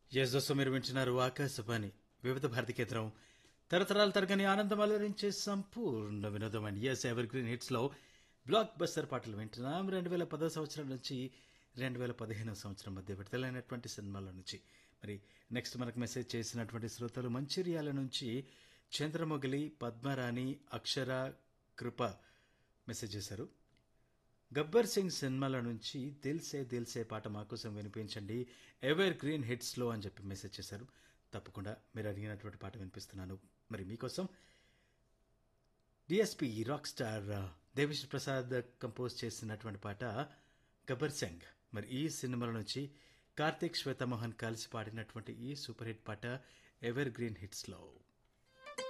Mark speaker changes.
Speaker 1: yes దోస్తు మీరు వింటున్నారు ఆకాశవాణి వివిధ భారతి కేంద్రం తరతరాలు తరగని ఆనందం అలరించే సంపూర్ణ వినోదం and S evergreen hits లో బ్లాక్ బస్టర్ పాటలు వింటున్నాం రెండు వేల పదో సంవత్సరం నుంచి రెండు వేల పదిహేను సంవత్సరం మధ్య విడుదలైనటువంటి సినిమాల నుంచి మరి నెక్స్ట్ మనకు మెసేజ్ చేసినటువంటి శ్రోతలు మంచిర్యాల నుంచి చంద్రమొగలి పద్మరాణి అక్షర కృప మెసేజ్ చేశారు గబ్బర్ సింగ్ సినిమాల నుంచి దిల్సే దిల్సే పాట మా కోసం వినిపించండి ఎవర్ గ్రీన్ హిట్స్లో అని చెప్పి మెసేజ్ చేశారు తప్పకుండా మీరు అడిగినటువంటి పాట వినిపిస్తున్నాను మరి మీకోసం DSP rockstar Devisri Prasad compose చేసినటువంటి పాట గబ్బర్ సింగ్ మరి ఈ సినిమాల నుంచి కార్తీక్ శ్వేతమోహన్ కలిసి పాడినటువంటి ఈ సూపర్ హిట్ పాట ఎవర్ గ్రీన్ హిట్స్లో